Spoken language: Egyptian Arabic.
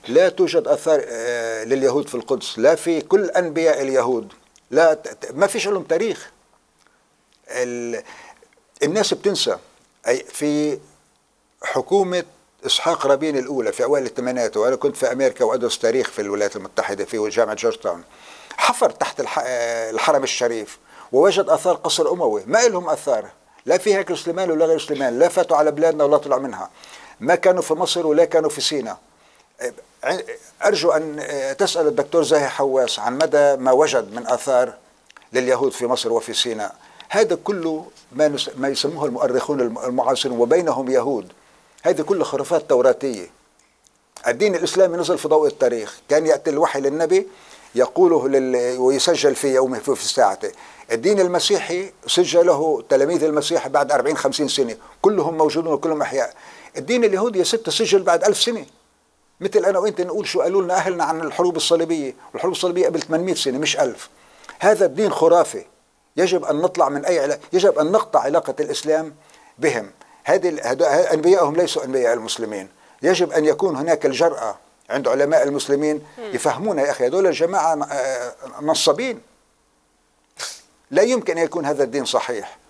لا توجد اثار آه، لليهود في القدس لا في كل انبياء اليهود لا ما فيش لهم تاريخ الناس بتنسى أي في حكومة إسحاق رابين الأولى في أوائل الثمانينات وأنا كنت في أمريكا وأدرس تاريخ في الولايات المتحدة في جامعة جورج تاون حفر تحت الحرم الشريف ووجد آثار قصر أموي ما لهم آثار لا في هيكل سليمان ولا غير سليمان لا فاتوا على بلادنا ولا طلعوا منها ما كانوا في مصر ولا كانوا في سيناء أرجو أن تسأل الدكتور زاهي حواس عن مدى ما وجد من آثار لليهود في مصر وفي سيناء هذا كله ما, ما يسموه المؤرخون المعاصرون وبينهم يهود هذه كلها خرافات توراتية الدين الإسلامي نزل في ضوء التاريخ كان يأتي الوحي للنبي يقوله لل... ويسجل في يومه في ساعته الدين المسيحي سجله تلاميذ المسيح بعد 40 50 سنة كلهم موجودون وكلهم أحياء الدين اليهودي يا ست سجل بعد ألف سنة مثل أنا وأنت نقول شو قالوا لنا أهلنا عن الحروب الصليبية والحروب الصليبية قبل 800 سنة مش ألف هذا الدين خرافي يجب أن نطلع من أي علاقة يجب أن نقطع علاقة الإسلام بهم هذه أنبياءهم ليسوا أنبياء المسلمين يجب أن يكون هناك الجرأة عند علماء المسلمين يفهمونا يا أخي هذول الجماعة آه، نصابين لا يمكن أن يكون هذا الدين صحيح